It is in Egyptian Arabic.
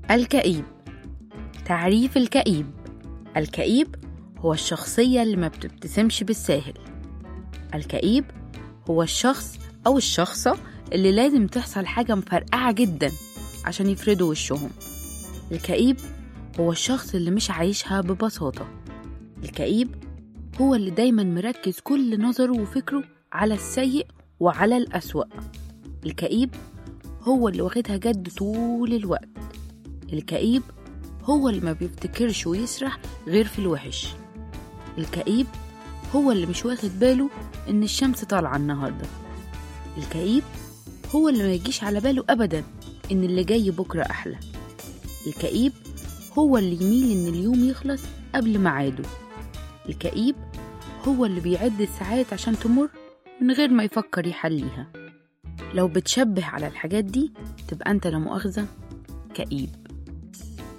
الكئيب تعريف الكئيب الكئيب هو الشخصية اللي ما بتبتسمش بالساهل الكئيب هو الشخص أو الشخصة اللي لازم تحصل حاجة مفرقعة جدا عشان يفردوا وشهم الكئيب هو الشخص اللي مش عايشها ببساطة الكئيب هو اللي دايما مركز كل نظره وفكره على السيء وعلى الأسوأ الكئيب هو اللي واخدها جد طول الوقت الكئيب هو اللي ما بيفتكرش ويسرح غير في الوحش الكئيب هو اللي مش واخد باله إن الشمس طالعة النهاردة الكئيب هو اللي ما يجيش على باله أبدا إن اللي جاي بكرة أحلى الكئيب هو اللي يميل إن اليوم يخلص قبل ميعاده الكئيب هو اللي بيعد الساعات عشان تمر من غير ما يفكر يحليها لو بتشبه على الحاجات دي تبقى أنت لا مؤاخذة كئيب